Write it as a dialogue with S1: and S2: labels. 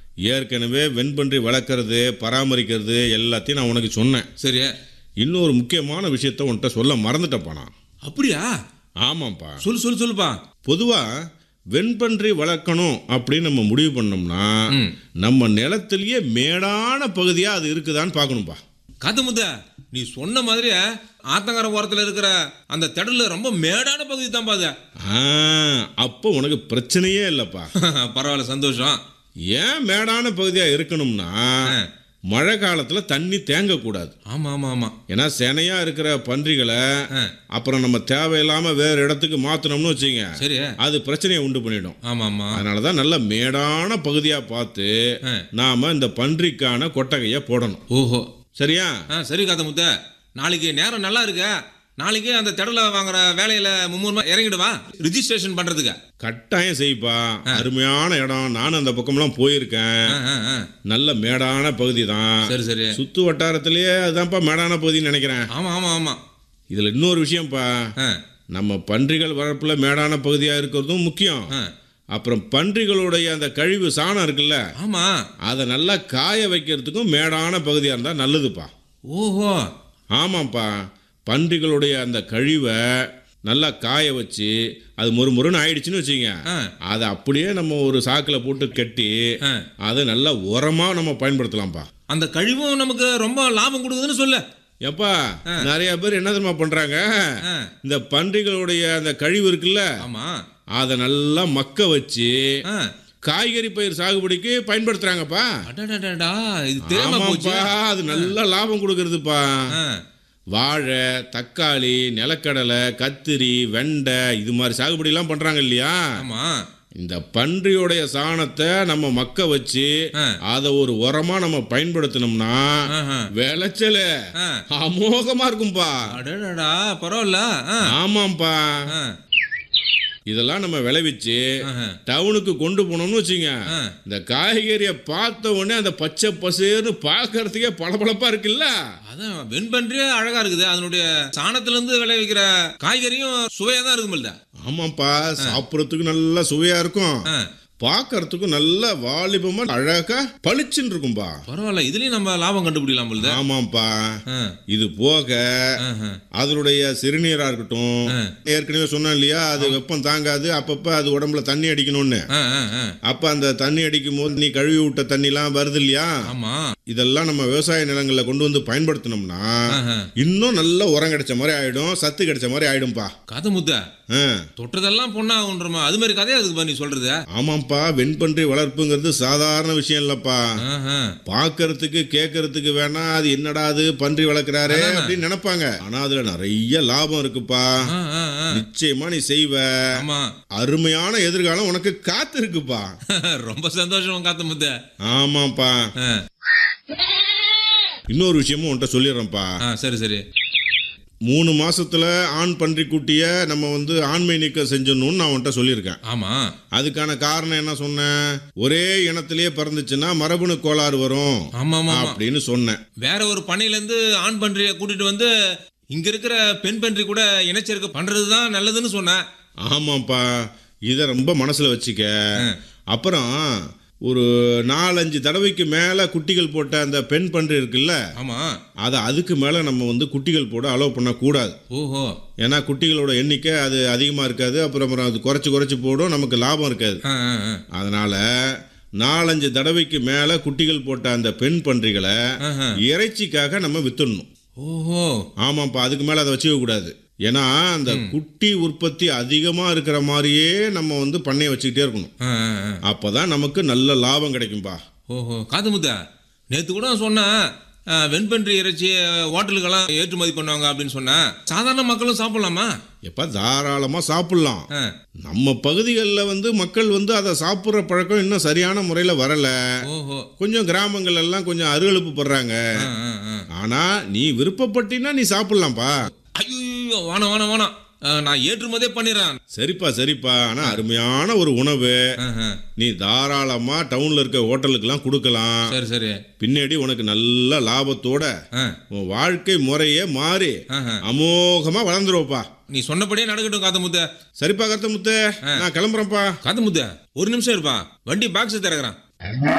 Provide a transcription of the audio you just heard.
S1: ஏற்கனவே வெண்பன்றி வளர்க்குறது பராமரிக்கிறது எல்லாத்தையும் நான் உனக்கு சொன்னேன்
S2: சரி
S1: இன்னொரு முக்கியமான விஷயத்த உன்கிட்ட சொல்ல மறந்துட்டப்பா நான்
S2: அப்படியா
S1: ஆமாம்ப்பா
S2: சொல்லு சொல்லு சொல்லுப்பா
S1: பொதுவாக வெண்பன்றி வளர்க்கணும் அப்படின்னு நம்ம முடிவு பண்ணோம்னா
S2: ம்.
S1: நம்ம நிலத்திலேயே மேடான பகுதியாக அது இருக்குதான்னு பார்க்கணும்ப்பா
S2: காத்து முத்த நீ சொன்ன மாதிரி ஆத்தங்கர ஓரத்தில் இருக்கிற அந்த திடல்ல ரொம்ப மேடான பகுதி தான் அது
S1: ஆ அப்போ உனக்கு பிரச்சனையே இல்லைப்பா
S2: பரவாயில்ல சந்தோஷம்
S1: ஏன் மேடான பகுதியாக இருக்கணும்னா
S2: ஆ.
S1: மழை காலத்தில் தண்ணி தேங்கக்கூடாது
S2: ஆமா ஆமா ஆமா
S1: ஏன்னா செனையாக இருக்கிற பன்றிகளை
S2: ஆ,
S1: அப்புறம் நம்ம தேவையில்லாமல் வேறு இடத்துக்கு மாற்றினோம்னு வச்சுங்க
S2: சரி
S1: அது பிரச்சனையை உண்டு பண்ணிடும்
S2: ஆமா ஆமா
S1: அதனால தான் நல்ல மேடான பகுதியாக பார்த்து
S2: ஆ.
S1: நாம் இந்த பன்றிக்கான கொட்டகையை போடணும்
S2: ஓஹோ
S1: சரியா
S2: ஆ சரி காத்த முத்த நாளைக்கு நேரம் நல்லா இருக்கு நாளைக்கு அந்த திடல வாங்குற வேலையில மும்முரமா இறங்கிடுவா ரிஜிஸ்ட்ரேஷன் பண்றதுக்கு
S1: கட்டாயம் செய்ப்பா அருமையான இடம் நானும் அந்த பக்கம்லாம் போயிருக்கேன்
S2: ஆ, ஆ, ஆ.
S1: நல்ல மேடான பகுதி தான்
S2: சரி சரி
S1: சுத்து வட்டாரத்திலேயே அதுதான்ப்பா மேடான பகுதின்னு நினைக்கிறேன்
S2: ஆமா ஆமா ஆமா
S1: இதில் இன்னொரு விஷயம்ப்பா
S2: ஆ,
S1: நம்ம பன்றிகள் வளர்ப்பில் மேடான பகுதியாக இருக்கிறதும் முக்கியம்
S2: ஆ.
S1: அப்புறம் பன்றிகளுடைய அந்த கழிவு சாணம் இருக்குல்ல
S2: ஆமா
S1: அதை நல்லா காய வைக்கிறதுக்கும் மேடான பகுதியாக இருந்தால் நல்லதுப்பா
S2: ஓஹோ
S1: ஆமாம்ப்பா பன்றிகளுடைய அந்த கழிவை நல்லா காய வச்சு அது மொறு மொறுன்னு ஆயிடுச்சுன்னு வச்சுங்க
S2: ஆ,
S1: அதை அப்படியே நம்ம ஒரு சாக்கில் போட்டு கட்டி
S2: ஆ.
S1: அதை நல்லா உரமாக நம்ம பயன்படுத்தலாம்ப்பா
S2: அந்த கழிவும் நமக்கு ரொம்ப லாபம் கொடுக்குதுன்னு சொல்லு
S1: எப்பா நிறைய பேர் என்ன தெரியுமா பண்ணுறாங்க
S2: ஆ,
S1: இந்த பன்றிகளுடைய அந்த கழிவு இருக்குல்ல
S2: ஆமா
S1: அதை நல்லா மக்க வச்சு
S2: ஆ.
S1: காய்கறி பயிர் சாகுபடிக்கு பயன்படுத்துறாங்கப்பா
S2: அடடடடா இது தெரியாம போச்சு
S1: ஆமாப்பா அது நல்ல லாபம் கொடுக்கறதுப்பா
S2: ஆ,
S1: வாழை தக்காளி நிலக்கடலை கத்திரி வெண்டை இது மாதிரி சாகுபடிலாம் பண்றாங்க இல்லையா
S2: ஆமா
S1: இந்த பன்றியோடைய சாணத்தை நம்ம மக்க வச்சு
S2: ஆ.
S1: அதை ஒரு உரமா நம்ம பயன்படுத்தினோம்னா
S2: ஆஹா.
S1: விளைச்சல்
S2: ஆ.
S1: அமோகமா இருக்கும்பா
S2: அடடடா பரவாயில்ல ஆ,
S1: ஆமாம்ப்பா
S2: ஆ,
S1: இதெல்லாம் நம்ம விளைவிச்சு
S2: ஆஹா.
S1: டவுனுக்கு கொண்டு போனோம்னு வச்சுங்க
S2: ஆ.
S1: இந்த காய்கறியை பார்த்த உடனே அந்த பச்சை பசேர்னு பார்க்கறதுக்கே பளபளப்பா இருக்குல்ல
S2: அதான் வெண்பன்றியே அழகா இருக்குது அதனுடைய சாணத்துல இருந்து விளைவிக்கிற காய்கறியும் சுவையா தான் இருக்குமில்ல
S1: ஆமாப்பா சாப்பிட்றதுக்கு நல்லா சுவையா இருக்கும்
S2: ஆ,
S1: பார்க்கறதுக்கும் நல்ல வாலிபமா அழகா பளிச்சுன்னு இருக்கும்பா
S2: பரவாயில்ல இதுலயும் நம்ம லாபம் கண்டுபிடிக்கலாம் போல
S1: ஆமாப்பா
S2: ஆ,
S1: இது போக
S2: ஆஹா.
S1: அதனுடைய சிறுநீரா இருக்கட்டும்
S2: ஆ.
S1: ஏற்கனவே சொன்னேன் இல்லையா அது வெப்பம் தாங்காது அப்பப்ப அது உடம்புல தண்ணி அடிக்கணும்னு
S2: ஆ, ஆ, ஆ.
S1: அப்ப அந்த தண்ணி அடிக்கும் போது நீ கழுவி விட்ட தண்ணிலாம் வருது இல்லையா
S2: ஆமா
S1: இதெல்லாம் நம்ம விவசாய நிலங்களில் கொண்டு வந்து பயன்படுத்தினோம்னா
S2: ஆஹா.
S1: இன்னும் நல்ல உரம் கிடைச்ச மாதிரி ஆயிடும் சத்து கிடைச்ச மாதிரி ஆயிடும்பா
S2: கதை முத்த
S1: ஆ.
S2: தொட்டதெல்லாம் பொண்ணாகுன்றமா அது மாதிரி கதையா அதுக்கு பண்ணி சொல்றது
S1: ஆமாம்ப்பா வெண்பன்றி வளர்ப்புங்கிறது சாதாரண விஷயம் இல்லப்பா
S2: ஆஹா.
S1: பார்க்கறதுக்கு கேட்கறதுக்கு வேணா அது என்னடா அது பன்றி வளர்க்குறாரு அப்படின்னு நினைப்பாங்க ஆனா அதுல நிறைய லாபம் இருக்குப்பா
S2: ஆ, ஆ, ஆ.
S1: நிச்சயமா நீ செய்வ
S2: ஆமா
S1: அருமையான எதிர்காலம் உனக்கு காத்து இருக்குப்பா
S2: ரொம்ப சந்தோஷம் காத்த முத்த
S1: ஆமாப்பா
S2: ஆ,
S1: இன்னொரு விஷயமும் உன்கிட்ட சொல்லிடுறேன்ப்பா
S2: ஆ, சரி சரி
S1: மூணு மாசத்துல ஆண் பன்றி குட்டிய நம்ம வந்து ஆண்மை நீக்கம் செஞ்சிடணும்னு நான் உன்கிட்ட சொல்லியிருக்கேன்
S2: ஆமா
S1: அதுக்கான காரணம் என்ன சொன்னேன் ஒரே இனத்திலேயே பிறந்துச்சுன்னா மரபணு கோளாறு வரும்
S2: ஆமா ஆமா ஆமா
S1: அப்படின்னு சொன்னேன்
S2: வேற ஒரு பண்ணையில இருந்து ஆண் பன்றியை கூட்டிட்டு வந்து இங்க இருக்கிற பெண் பன்றி கூட இனச்சேர்க்கை பண்றதுதான் நல்லதுன்னு சொன்னேன்
S1: ஆமாப்பா இதை ரொம்ப மனசுல வச்சுக்க அப்புறம் ஒரு நாலஞ்சு தடவைக்கு மேலே குட்டிகள் போட்ட அந்த பெண் பன்றி இருக்குல்ல
S2: ஆமா
S1: அதை அதுக்கு மேலே நம்ம வந்து குட்டிகள் போட அலோவ் பண்ணக்கூடாது
S2: ஓஹோ
S1: ஏன்னா குட்டிகளோட எண்ணிக்கை அது அதிகமாக இருக்காது அப்புறம் அப்புறம் அது குறைச்சி குறைச்சி போடும் நமக்கு லாபம் இருக்காது
S2: ஆ, ஆ, ஆ.
S1: அதனால நாலஞ்சு தடவைக்கு மேலே குட்டிகள் போட்ட அந்த பெண் பன்றிகளை
S2: ஆஹா.
S1: இறைச்சிக்காக நம்ம வித்துடணும்
S2: ஓஹோ
S1: ஆமாப்பா அதுக்கு மேலே அதை வச்சுக்க கூடாது ஏன்னா அந்த குட்டி உற்பத்தி அதிகமாக இருக்கிற மாதிரியே நம்ம வந்து பண்ணையை வச்சுக்கிட்டே இருக்கணும்
S2: ஆ, ஆ, ஆ.
S1: அப்பதான் நமக்கு நல்ல லாபம் கிடைக்கும்பா
S2: ஓஹோ காது முத்தா நேத்து கூட சொன்னேன் ஆ, வெண்பன்றி இறைச்சி ஹோட்டலுக்கெல்லாம் ஏற்றுமதி பண்ணுவாங்க அப்படின்னு சொன்னேன் சாதாரண மக்களும் சாப்பிடலாமா
S1: எப்ப தாராளமாக சாப்பிட்லாம்
S2: ஆ,
S1: நம்ம பகுதிகளில் வந்து மக்கள் வந்து அதை சாப்பிட்ற பழக்கம் இன்னும் சரியான முறையில் வரல
S2: ஓஹோ
S1: கொஞ்சம் கிராமங்கள் எல்லாம் கொஞ்சம் அருகழுப்பு படுறாங்க
S2: ஆ, ஆ, ஆ.
S1: ஆனா நீ விருப்பப்பட்டினா நீ சாப்பிட்லாம்ப்பா
S2: ஐயோ வேணாம் வேணாம் வேணாம் ஆ, நான் ஏற்றுமதியே பண்ணிடுறேன்
S1: சரிப்பா சரிப்பா ஆனா அருமையான ஒரு உணவு
S2: ஆஹா.
S1: நீ தாராளமா டவுன்ல இருக்க ஹோட்டலுக்கெல்லாம் கொடுக்கலாம்
S2: சரி சரி
S1: பின்னாடி உனக்கு நல்ல லாபத்தோட
S2: ஆ,
S1: உன் வாழ்க்கை முறையே மாறி
S2: ஆஹா.
S1: அமோகமா வளர்ந்துருவப்பா
S2: நீ சொன்னபடியே நடக்கட்டும் காத்த முத்த
S1: சரிப்பா கருத்த முத்து நான் கிளம்புறேன்ப்பா
S2: காத்த முத்த ஒரு நிமிஷம் இருப்பா வண்டி பாக்ஸ் திறக்கிறேன்